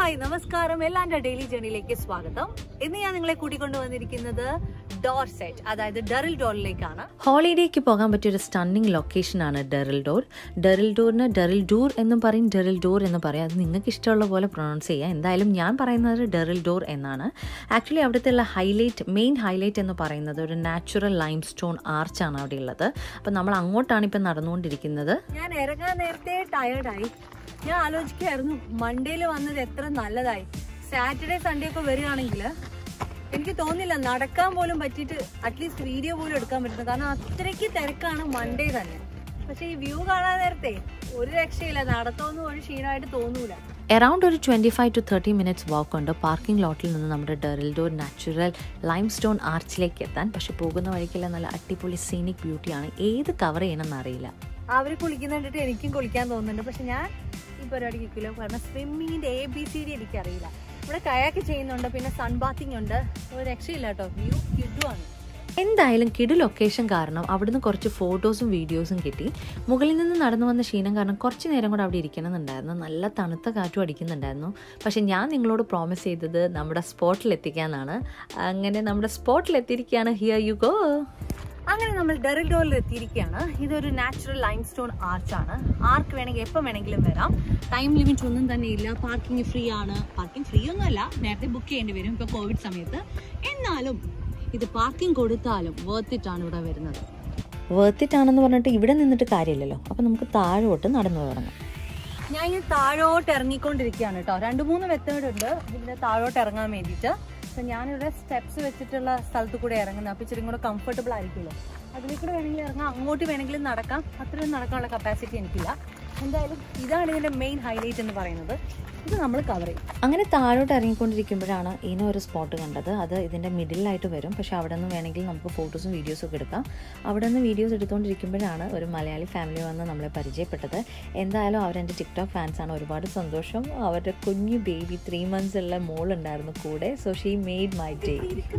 Hi നമസ്കാരം എല്ലാന്റെ daily ജേണിയിലേക്ക് സ്വാഗതം ഇന്ന് ഞാൻ നിങ്ങളെ കൂട്ടിക്കൊണ്ടു വന്നിരിക്കുന്നത് ഡോർ സെറ്റ് അതായത് ഡറിൽ ഡോറിലേക്കാണ് ഹോളിഡേക്ക് പോകാൻ പറ്റിയ ഒരു സ്റ്റണ്ണിങ് ലൊക്കേഷനാണ് ഡെറിൽ ഡോർ ഡെറിൽ ഡോറിന് ഡെറിൽ ഡൂർ എന്നും പറയും ഡെറിൽ ഡോർ എന്ന് പറയും അത് നിങ്ങൾക്ക് ഇഷ്ടമുള്ള പോലെ പ്രൊണൗൺസ് ചെയ്യാം എന്തായാലും ഞാൻ പറയുന്നത് ഡെറിൽ ഡോർ എന്നാണ് ആക്ച്വലി അവിടുത്തെ ഉള്ള ഹൈലൈറ്റ് മെയിൻ ഹൈലൈറ്റ് എന്ന് പറയുന്നത് ഒരു നാച്ചുറൽ ലൈം സ്റ്റോൺ ആർച്ചാണ് അവിടെ ഉള്ളത് അപ്പം നമ്മൾ അങ്ങോട്ടാണ് ഇപ്പം നടന്നുകൊണ്ടിരിക്കുന്നത് ഞാൻ ഇറങ്ങാൻ നേരത്തെ ടയേർഡായി ഞാൻ ആലോചിക്കായിരുന്നു മൺഡേയിൽ വന്നത് എത്ര നല്ലതായി സാറ്റർഡേ സൺഡേ ഒക്കെ വരികയാണെങ്കിൽ എനിക്ക് തോന്നില്ല നടക്കാൻ പോലും പറ്റിയിട്ട് അറ്റ്ലീസ്റ്റ് വീഡിയോ പോലും എടുക്കാൻ പറ്റുന്നത് കാരണം അത്രയ്ക്ക് തിരക്കാണ് മൺഡേ തന്നെ പക്ഷെ ഈ വ്യൂ കാണാൻ നേരത്തെ ഒരു രക്ഷയില്ല നടത്തൊന്നും ഒരു ക്ഷീണമായിട്ട് തോന്നൂല എറൗണ്ട് ഒരു twenty five to thirty minutes walk ഉണ്ട് പാർക്കിംഗ് ലോട്ടിൽ നിന്ന് നമ്മുടെ ഡെറിൽഡോർ നാച്ചുറൽ ലൈം സ്റ്റോൺ ആർച്ചിലേക്ക് എത്താൻ പക്ഷെ പോകുന്ന വഴിക്കെല്ലാം നല്ല അടിപൊളി സീനിക് ബ്യൂട്ടിയാണ് ഏത് കവർ ചെയ്യണമെന്ന് അറിയില്ല അവര് കുളിക്കുന്ന കണ്ടിട്ട് എനിക്കും കുളിക്കാൻ തോന്നുന്നുണ്ട് പക്ഷെ ഞാൻ ഈ പരിപാടി നിൽക്കില്ല കാരണം സ്വിമ്മിങ്ങിന്റെ എ ബി സി ഡി എനിക്കറിയില്ല ഇവിടെ കയാക്ക് ചെയ്യുന്നുണ്ട് പിന്നെ സൺ ബാത്തിങ് ഉണ്ട് ഒരു രക്ഷയില്ല കേട്ടോ വ്യൂ കിട്ടുവാണ് എന്തായാലും കിടു ലൊക്കേഷൻ കാരണം അവിടുന്ന് കുറച്ച് ഫോട്ടോസും വീഡിയോസും കിട്ടി മുകളിൽ നിന്ന് നടന്നു വന്ന ക്ഷീണം കാരണം കുറച്ച് നേരം കൂടെ അവിടെ ഇരിക്കണമെന്നുണ്ടായിരുന്നു നല്ല തണുത്ത കാറ്റും അടിക്കുന്നുണ്ടായിരുന്നു പക്ഷെ ഞാൻ നിങ്ങളോട് പ്രോമിസ് ചെയ്തത് നമ്മുടെ സ്പോട്ടിൽ എത്തിക്കാനാണ് അങ്ങനെ നമ്മുടെ സ്പോട്ടിൽ എത്തിയിരിക്കുകയാണ് ഹിയർ യു ഗോ അങ്ങനെ നമ്മൾ ഡെറിൽ ഡോറിൽ എത്തിയിരിക്കുകയാണ് ഇതൊരു നാച്ചുറൽ ലൈം സ്റ്റോൺ ആർച്ചാണ് ആർക്ക് വേണമെങ്കിൽ എപ്പോൾ വേണമെങ്കിലും വരാം ടൈം ലിമിറ്റ് ഒന്നും തന്നെ ഇല്ല പാർക്കിംഗ് ഫ്രീ ആണ് പാർക്കിംഗ് ഫ്രീ ഒന്നും അല്ല നേരത്തെ ബുക്ക് ചെയ്യേണ്ടി വരും ഇപ്പോൾ കോവിഡ് സമയത്ത് എന്നാലും ഇത് പാർക്കിംഗ് കൊടുത്താലും വേർത്തിട്ടാണ് ഇവിടെ വരുന്നത് വേർത്തിട്ടാണെന്ന് പറഞ്ഞിട്ട് ഇവിടെ നിന്നിട്ട് കാര്യമില്ലല്ലോ അപ്പം നമുക്ക് താഴോട്ട് നടന്നു തുടങ്ങാം ഞാൻ ഇങ്ങനെ താഴോട്ട് ഇറങ്ങിക്കൊണ്ടിരിക്കുകയാണ് കേട്ടോ രണ്ട് മൂന്ന് മെത്തേഡ് ഉണ്ട് ഇതിന്റെ താഴോട്ട് ഇറങ്ങാൻ വേണ്ടിയിട്ട് അപ്പൊ ഞാനിവിടെ സ്റ്റെപ്സ് വെച്ചിട്ടുള്ള സ്ഥലത്ത് കൂടെ ഇറങ്ങുന്നത് അപ്പൊ ഇച്ചിരി കൂടെ കംഫർട്ടബിൾ ആയിരിക്കുമല്ലോ അതിലേക്കൂടെ വേണമെങ്കിൽ ഇറങ്ങാം അങ്ങോട്ട് വേണമെങ്കിലും നടക്കാം അത്രയും നടക്കാനുള്ള കപ്പാസിറ്റി എനിക്കില്ല എന്തായാലും ഇതാണ് ഇതിന്റെ മെയിൻ ഹൈലൈറ്റ് എന്ന് പറയുന്നത് ഇത് നമ്മൾ കവർ ചെയ്യും അങ്ങനെ താഴോട്ട് ഇറങ്ങിക്കൊണ്ടിരിക്കുമ്പോഴാണ് ഇന ഒരു സ്പോട്ട് കണ്ടത് അത് ഇതിൻ്റെ മിഡിലായിട്ട് വരും പക്ഷേ അവിടെ നിന്ന് വേണമെങ്കിൽ നമുക്ക് ഫോട്ടോസും വീഡിയോസും ഒക്കെ എടുക്കാം അവിടെ നിന്ന് വീഡിയോസ് എടുത്തുകൊണ്ടിരിക്കുമ്പോഴാണ് ഒരു മലയാളി ഫാമിലി വന്ന് നമ്മളെ പരിചയപ്പെട്ടത് എന്തായാലും അവരെൻ്റെ ടിക്ടോക്ക് ഫാൻസാണ് ഒരുപാട് സന്തോഷം അവരുടെ കുഞ്ഞു ബേബി ത്രീ മന്ത്സ് ഉള്ള മോളുണ്ടായിരുന്നു കൂടെ so she made my day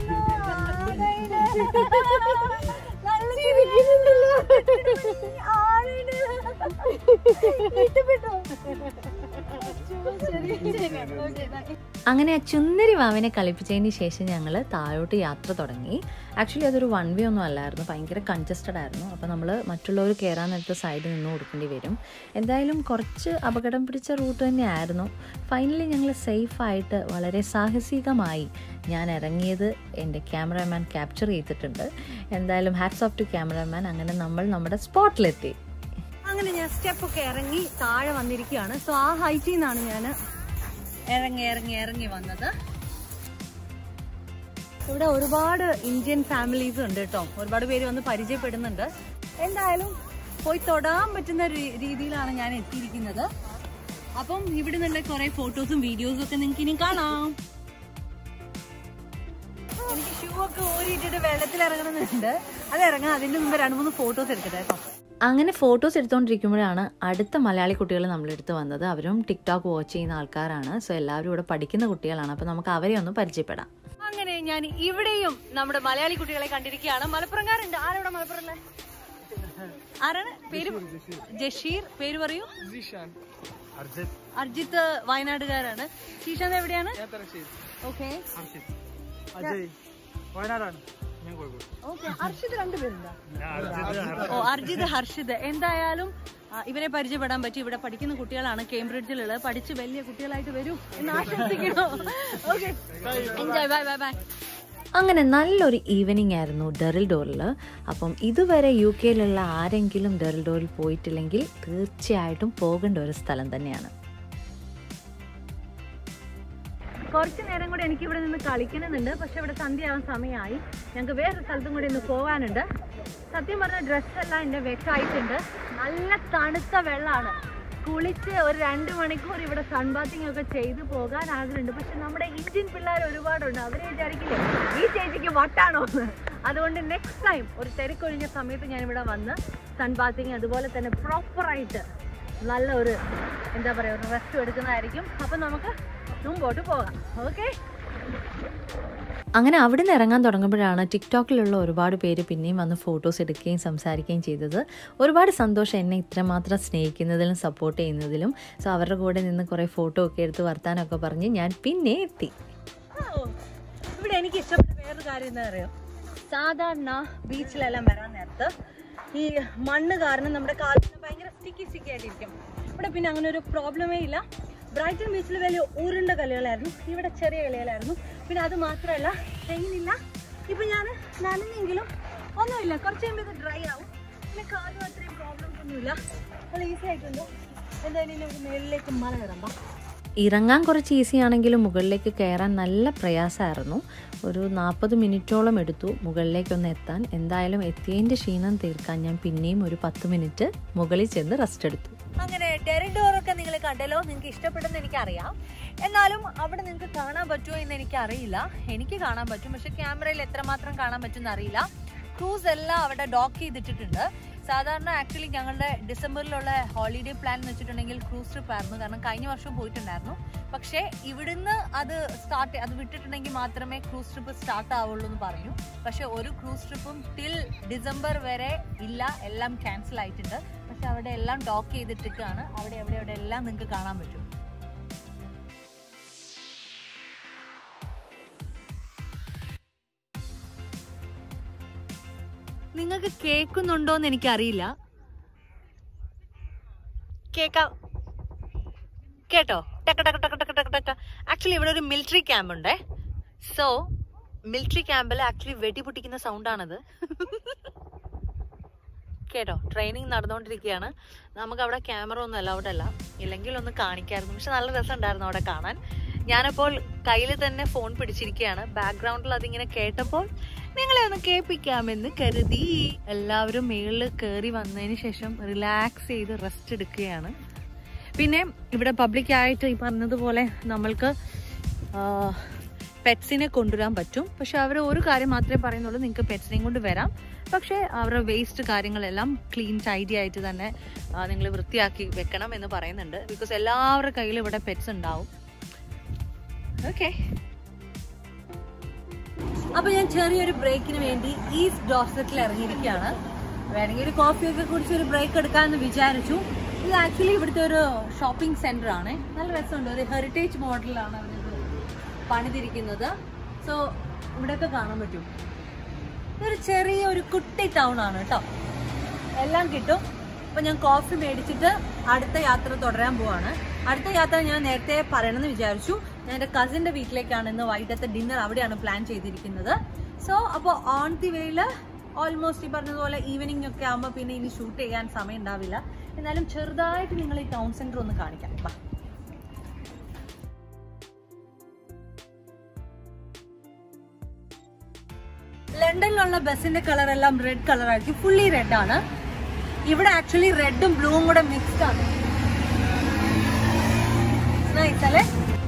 അങ്ങനെ ആ ചുന്നരി വാവിനെ കളിപ്പിച്ചതിന് ശേഷം ഞങ്ങൾ താഴോട്ട് യാത്ര തുടങ്ങി ആക്ച്വലി അതൊരു വൺ വേ ഒന്നും അല്ലായിരുന്നു ഭയങ്കര കൺജസ്റ്റഡ് ആയിരുന്നു അപ്പോൾ നമ്മൾ മറ്റുള്ളവർ കയറാൻ നേരത്തെ സൈഡിൽ നിന്ന് കൊടുക്കേണ്ടി വരും എന്തായാലും കുറച്ച് അപകടം പിടിച്ച റൂട്ട് തന്നെയായിരുന്നു ഫൈനലി ഞങ്ങൾ സേഫായിട്ട് വളരെ സാഹസികമായി ഞാൻ ഇറങ്ങിയത് എൻ്റെ ക്യാമറാമാൻ ക്യാപ്ചർ ചെയ്തിട്ടുണ്ട് എന്തായാലും ഹാറ്റ്സ് ഓഫ് ടു ക്യാമറാമാൻ അങ്ങനെ നമ്മൾ നമ്മുടെ സ്പോട്ടിലെത്തി അങ്ങനെ ഞാൻ സ്റ്റെപ്പ് ഒക്കെ ഇറങ്ങി താഴെ വന്നിരിക്കുകയാണ് സോ ആ ഹൈറ്റിൽ നിന്നാണ് ഞാൻ ഇറങ്ങി ഇറങ്ങി ഇറങ്ങി വന്നത് ഇവിടെ ഒരുപാട് ഇന്ത്യൻ ഫാമിലീസ് ഉണ്ട് കേട്ടോ ഒരുപാട് പേര് വന്ന് പരിചയപ്പെടുന്നുണ്ട് എന്തായാലും പോയി തൊടാൻ പറ്റുന്ന രീ- രീതിയിലാണ് ഞാൻ എത്തിയിരിക്കുന്നത് അപ്പം ഇവിടെ നിന്നുള്ള കുറെ ഫോട്ടോസും വീഡിയോസും ഒക്കെ നിങ്ങൾക്ക് ഇനി കാണാം എനിക്ക് ഷൂ ഒക്കെ ഊരിയിട്ടിട്ട് വെള്ളത്തിൽ ഇറങ്ങണമെന്നുണ്ട് അത് ഇറങ്ങാൻ അതിന്റെ മുമ്പ് രണ്ട് മൂന്ന് ഫോട്ടോസ് എടുക്കട്ടെ കേട്ടോ അങ്ങനെ ഫോട്ടോസ് എടുത്തുകൊണ്ടിരിക്കുമ്പോഴാണ് അടുത്ത മലയാളി കുട്ടികൾ നമ്മളെടുത്ത് വന്നത് അവരും ടിക്ടോക്ക് വാച്ച് ചെയ്യുന്ന ആൾക്കാരാണ് സോ എല്ലാവരും ഇവിടെ പഠിക്കുന്ന കുട്ടികളാണ് അപ്പോൾ നമുക്ക് അവരെ ഒന്ന് പരിചയപ്പെടാം അങ്ങനെ ഞാൻ ഇവിടെയും നമ്മുടെ മലയാളി കുട്ടികളെ കണ്ടിരിക്കുകയാണ് മലപ്പുറംകാരുണ്ട് ആരവിടെ മലപ്പുറം ആരാണ് പേര് ജഷീർ പേര് പറയൂ അർജിത്ത് വയനാടുകാരാണ് ശീശാന്ത് എവിടെയാണ് ഓക്കെ അജയ് വയനാടാണ് ഞാൻ കോഴിക്കോട് ഓക്കെ ഹർഷിത് രണ്ടുപേരുണ്ടോ ഓ അർജിത് ഹർഷിത് എന്തായാലും ആ, ഇവരെ പരിചയപ്പെടാൻ പറ്റി ഇവിടെ പഠിക്കുന്ന കുട്ടികളാണ് കേംബ്രിഡ്ജിലുള്ളത് പഠിച്ച് വലിയ കുട്ടികളായിട്ട് വരും എന്ന് ആശംസിക്കണോ okay enjoy bye bye bye അങ്ങനെ നല്ലൊരു ഈവനിങ് ആയിരുന്നു ഡെറിൽ ഡോറിൽ അപ്പം ഇതുവരെ യു കെയിലുള്ള ആരെങ്കിലും ഡെറിൽ ഡോറിൽ പോയിട്ടില്ലെങ്കിൽ തീർച്ചയായിട്ടും പോകേണ്ട ഒരു സ്ഥലം തന്നെയാണ് കുറച്ച് നേരം കൂടെ എനിക്ക് ഇവിടെ നിന്ന് കളിക്കണമെന്നുണ്ട് പക്ഷെ ഇവിടെ സന്ധ്യയാവാൻ സമയമായി ഞങ്ങൾക്ക് വേറെ സ്ഥലത്തും കൂടി ഒന്ന് പോകാനുണ്ട് സത്യം പറഞ്ഞ ഡ്രസ്സെല്ലാം എൻ്റെ വെക്കായിട്ടുണ്ട് നല്ല തണുത്ത വെള്ളമാണ് കുളിച്ച് ഒരു രണ്ട് മണിക്കൂർ ഇവിടെ സൺ ബാത്തിങ് ഒക്കെ ചെയ്ത് പോകാൻ ആഗ്രഹമുണ്ട് പക്ഷെ നമ്മുടെ ഇന്ത്യൻ പിള്ളേർ ഒരുപാടുണ്ട് അവരെ വിചാരിക്കില്ലേ ഈ ചേച്ചിക്ക് വട്ടാണോ എന്ന് അതുകൊണ്ട് നെക്സ്റ്റ് ടൈം ഒരു തിരക്കൊഴിഞ്ഞ സമയത്ത് ഞാൻ ഇവിടെ വന്ന് സൺ ബാത്തിങ് അതുപോലെ തന്നെ പ്രോപ്പറായിട്ട് നല്ല ഒരു എന്താ പറയുക ഒരു റെസ്റ്റ് എടുക്കുന്നതായിരിക്കും അപ്പം നമുക്ക് മുമ്പോട്ട് പോകാം ഓക്കെ അങ്ങനെ അവിടെ നിന്ന് ഇറങ്ങാൻ തുടങ്ങുമ്പോഴാണ് ടിക്ടോക്കിലുള്ള ഒരുപാട് പേര് പിന്നെയും വന്ന് ഫോട്ടോസ് എടുക്കുകയും സംസാരിക്കുകയും ചെയ്തത് ഒരുപാട് സന്തോഷം എന്നെ ഇത്രമാത്രം സ്നേഹിക്കുന്നതിലും സപ്പോർട്ട് ചെയ്യുന്നതിലും സോ അവരുടെ കൂടെ നിന്ന് കുറേ ഫോട്ടോ ഒക്കെ എടുത്ത് വർത്താനമൊക്കെ പറഞ്ഞ് ഞാൻ പിന്നെ എത്തി ഓ, ഇവിടെ എനിക്ക് ഇഷ്ടപ്പെട്ട വേറൊരു കാര്യം എന്താ അറിയോ സാധാരണ ബീച്ചിലെല്ലാം വരാൻ നേരത്ത് ഈ മണ്ണ് കാരണം നമ്മുടെ കാലിന് ഭയങ്കര സ്റ്റിക്കി സ്റ്റിക്കി ആയിട്ടിരിക്കും ഇവിടെ പിന്നെ അങ്ങനെ ഒരു പ്രോബ്ലമേ ഇല്ല ബ്രൈറ്റൺ ബീച്ചിൽ വലിയ ഉരുണ്ട കളികളായിരുന്നു ഇവിടെ ചെറിയ കളികളായിരുന്നു പിന്നെ അത് മാത്രമല്ല തെങ്ങിനില്ല ഇപ്പൊ ഞാൻ നനഞ്ഞെങ്കിലും ഒന്നുമില്ല കുറച്ച് കഴിയുമ്പോൾ ഇത് ഡ്രൈ ആവും പിന്നെ കാലും അത്രയും പ്രോബ്ലംസ് ഒന്നുമില്ല നല്ല ഈസി ആയിട്ടുണ്ട് എന്തായാലും നമുക്ക് മേളിലേക്ക് മല കയറാം ബാ. ഇറങ്ങാൻ കുറച്ച് ഈസി ആണെങ്കിലും മുകളിലേക്ക് കയറാൻ നല്ല പ്രയാസമായിരുന്നു ഒരു നാൽപ്പത് മിനിറ്റോളം എടുത്തു മുകളിലേക്കൊന്ന് എത്താൻ എന്തായാലും എത്തിയതിൻ്റെ ക്ഷീണം തീർക്കാൻ ഞാൻ പിന്നെയും ഒരു പത്ത് മിനിറ്റ് മുകളിൽ ചെന്ന് റെസ്റ്റ് എടുത്തു അങ്ങനെ ടെറിഡോറൊക്കെ നിങ്ങൾ കണ്ടല്ലോ നിങ്ങൾക്ക് ഇഷ്ടപ്പെടുന്ന എനിക്കറിയാം എന്നാലും അവിടെ നിങ്ങൾക്ക് കാണാൻ പറ്റുമോ എന്ന് എനിക്ക് അറിയില്ല എനിക്ക് കാണാൻ പറ്റും പക്ഷെ ക്യാമറയിൽ എത്രമാത്രം കാണാൻ പറ്റുമെന്ന് അറിയില്ല ക്രൂസ് എല്ലാം അവിടെ ഡോക്ക് ചെയ്തിട്ടിട്ടുണ്ട് സാധാരണ ആക്ച്വലി ഞങ്ങളുടെ ഡിസംബറിലുള്ള ഹോളിഡേ പ്ലാൻ എന്ന് വെച്ചിട്ടുണ്ടെങ്കിൽ ക്രൂസ് ട്രിപ്പ് ആയിരുന്നു കാരണം കഴിഞ്ഞ വർഷം പോയിട്ടുണ്ടായിരുന്നു പക്ഷേ ഇവിടുന്ന് അത് സ്റ്റാർട്ട് അത് വിട്ടിട്ടുണ്ടെങ്കിൽ മാത്രമേ ക്രൂസ് ട്രിപ്പ് സ്റ്റാർട്ട് ആവുള്ളൂ എന്ന് പറഞ്ഞു പക്ഷെ ഒരു ക്രൂസ് ട്രിപ്പും ടിൽ ഡിസംബർ വരെ ഇല്ല എല്ലാം ക്യാൻസൽ ആയിട്ടുണ്ട് പക്ഷെ അവിടെ എല്ലാം ഡോക്ക് ചെയ്തിട്ടൊക്കെയാണ് അവിടെ അവിടെ അവിടെ എല്ലാം നിങ്ങൾക്ക് കാണാൻ പറ്റും നിങ്ങൾക്ക് കേൾക്കുന്നുണ്ടോ എന്ന് എനിക്കറിയില്ല കേക്കാം കേട്ടോ ടക്ക് ടക്ക് ടക്ക് ടക്ക് ടക്ക് ടക്ക് ആക്ച്വലി ഇവിടെ ഒരു മിലിറ്ററി ക്യാമ്പ് ഉണ്ടേ സോ മിലിറ്ററി ക്യാമ്പിൽ ആക്ച്വലി വെടി പൊട്ടിക്കുന്ന സൗണ്ടാണത് കേട്ടോ ട്രെയിനിങ് നടന്നുകൊണ്ടിരിക്കുകയാണ് നമുക്ക് അവിടെ ക്യാമറ ഒന്നും അലൗഡ് അല്ല ഇല്ലെങ്കിൽ ഒന്ന് കാണിക്കായിരുന്നു പക്ഷെ നല്ല രസമുണ്ടായിരുന്നു അവിടെ കാണാൻ ഞാനപ്പോൾ കയ്യിൽ തന്നെ ഫോൺ പിടിച്ചിരിക്കുകയാണ് ബാക്ക്ഗ്രൗണ്ടിൽ അതിങ്ങനെ കേട്ടപ്പോൾ നിങ്ങളെ ഒന്ന് കേൾപ്പിക്കാമെന്ന് കരുതി എല്ലാവരും മേളിൽ കയറി വന്നതിന് ശേഷം റിലാക്സ് ചെയ്ത് റെസ്റ്റ് എടുക്കുകയാണ് പിന്നെ ഇവിടെ പബ്ലിക്കായിട്ട് ഈ പറഞ്ഞതുപോലെ നമ്മൾക്ക് പെറ്റ്സിനെ കൊണ്ടുവരാൻ പറ്റും പക്ഷെ അവർ ഒരു കാര്യം മാത്രമേ പറയുന്നുള്ളൂ നിങ്ങൾക്ക് പെറ്റ്സിനെയും കൊണ്ട് വരാം പക്ഷേ അവരുടെ വേസ്റ്റ് കാര്യങ്ങളെല്ലാം ക്ലീൻ ടൈഡി ആയിട്ട് തന്നെ നിങ്ങൾ വൃത്തിയാക്കി വെക്കണം എന്ന് പറയുന്നുണ്ട് ബിക്കോസ് എല്ലാവരുടെ കയ്യിലും ഇവിടെ പെറ്റ്സ് ഉണ്ടാവും ഓക്കെ അപ്പൊ ഞാൻ ചെറിയൊരു ബ്രേക്കിന് വേണ്ടി ഈസ്റ്റ് ഡോർസറ്റിൽ ഇറങ്ങിയിരിക്കുകയാണ് വേണമെങ്കിൽ ഒരു കോഫിയൊക്കെ കുടിച്ച് ഒരു ബ്രേക്ക് എടുക്കാമെന്ന് വിചാരിച്ചു ഇത് ആക്ച്വലി ഇവിടുത്തെ ഒരു ഷോപ്പിംഗ് സെന്റർ ആണ് നല്ല രസമുണ്ട് ഒരു ഹെറിറ്റേജ് മോഡലാണ് അവരിത് പണിതിരിക്കുന്നത് സോ ഇവിടെയൊക്കെ കാണാൻ പറ്റും ഇതൊരു ചെറിയ ഒരു കുട്ടി ടൗൺ ആണ് കേട്ടോ എല്ലാം കിട്ടും അപ്പൊ ഞാൻ കോഫി മേടിച്ചിട്ട് അടുത്ത യാത്ര തുടരാൻ പോവാണ് അടുത്ത യാത്ര ഞാൻ നേരത്തെ പറയണമെന്ന് വിചാരിച്ചു ഞാൻ എന്റെ കസിന്റെ വീട്ടിലേക്കാണ് ഇന്ന് വൈകിട്ടത്തെ ഡിന്നർ അവിടെയാണ് പ്ലാൻ ചെയ്തിരിക്കുന്നത് സോ അപ്പോൾ ഓൺ ദി വേയില് ഓൾമോസ്റ്റ് ഈ പറഞ്ഞതുപോലെ ഈവനിങ് ഒക്കെ ആകുമ്പോൾ പിന്നെ ഇനി ഷൂട്ട് ചെയ്യാൻ സമയം ഉണ്ടാവില്ല എന്നാലും ചെറുതായിട്ട് നിങ്ങൾ ഈ ടൗൺ സെന്റർ ഒന്ന് കാണിക്കാം ബാ ലണ്ടനിലുള്ള ബസ്സിന്റെ കളർ എല്ലാം റെഡ് കളർ ആയിരിക്കും ഫുള്ളി റെഡ് ആണ് ഇവിടെ ആക്ച്വലി റെഡും ബ്ലൂവും കൂടെ മിക്സ്ഡ് ആണ് നൈസ് അല്ലേ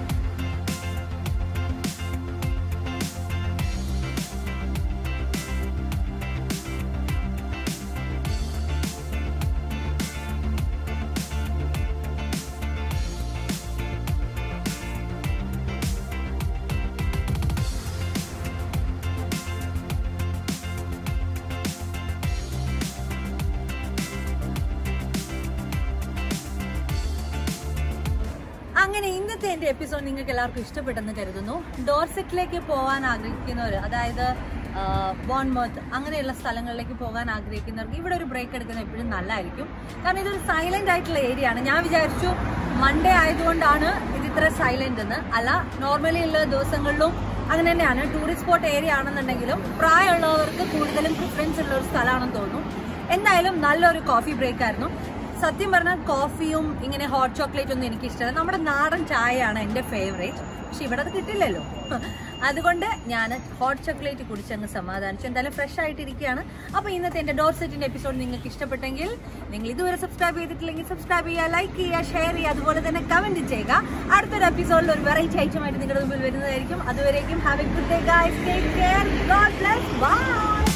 അങ്ങനെ ഇന്നത്തെ എന്റെ എപ്പിസോഡ് നിങ്ങൾക്ക് എല്ലാവർക്കും ഇഷ്ടപ്പെട്ടെന്ന് കരുതുന്നു ഡോർസെറ്റിലേക്ക് പോകാൻ ആഗ്രഹിക്കുന്നവർ അതായത് ബോൺമോത്ത് അങ്ങനെയുള്ള സ്ഥലങ്ങളിലേക്ക് പോകാൻ ആഗ്രഹിക്കുന്നവർക്ക് ഇവിടെ ഒരു ബ്രേക്ക് എടുക്കുന്നത് എപ്പോഴും നല്ലതായിരിക്കും കാരണം ഇതൊരു സൈലന്റ് ആയിട്ടുള്ള ഏരിയ ആണ് ഞാൻ വിചാരിച്ചു മൺഡേ ആയതുകൊണ്ടാണ് ഇത് ഇത്ര സൈലന്റ് എന്ന് അല്ല നോർമലി ഉള്ള ദിവസങ്ങളിലും അങ്ങനെ തന്നെയാണ് ടൂറിസ്റ്റ് സ്പോട്ട് ഏരിയ ആണെന്നുണ്ടെങ്കിലും പ്രായമുള്ളവർക്ക് കൂടുതലും പ്രിഫറൻസ് ഉള്ള ഒരു സ്ഥലമാണെന്ന് തോന്നുന്നു എന്തായാലും നല്ലൊരു കോഫി ബ്രേക്ക് ആയിരുന്നു സത്യം പറഞ്ഞാൽ കോഫിയും ഇങ്ങനെ ഹോട്ട് ചോക്ലേറ്റ് ഒന്നും എനിക്ക് ഇഷ്ടമല്ല നമ്മുടെ നാടൻ ചായയാണ് എൻ്റെ ഫേവറേറ്റ് പക്ഷെ ഇവിടെ അത് കിട്ടില്ലല്ലോ അതുകൊണ്ട് ഞാൻ ഹോട്ട് ചോക്ലേറ്റ് കുടിച്ചങ്ങ് സമാധാനിച്ചു എന്തായാലും ഫ്രഷ് ആയിട്ടിരിക്കുകയാണ് അപ്പോൾ ഇന്നത്തെ എൻ്റെ ഡോർ സെറ്റിൻ്റെ എപ്പിസോഡ് നിങ്ങൾക്ക് ഇഷ്ടപ്പെട്ടെങ്കിൽ നിങ്ങൾ ഇതുവരെ സബ്സ്ക്രൈബ് ചെയ്തിട്ടില്ലെങ്കിൽ സബ്സ്ക്രൈബ് ചെയ്യുക ലൈക്ക് ചെയ്യുക ഷെയർ ചെയ്യുക അതുപോലെ തന്നെ കമൻറ്റ് ചെയ്യുക അടുത്തൊരു എപ്പിസോഡിൽ ഒരു വെറൈറ്റി ഐറ്റമായിട്ട് നിങ്ങളുടെ മുമ്പിൽ വരുന്നതായിരിക്കും അതുവരേക്കും have a good day guys take care God bless by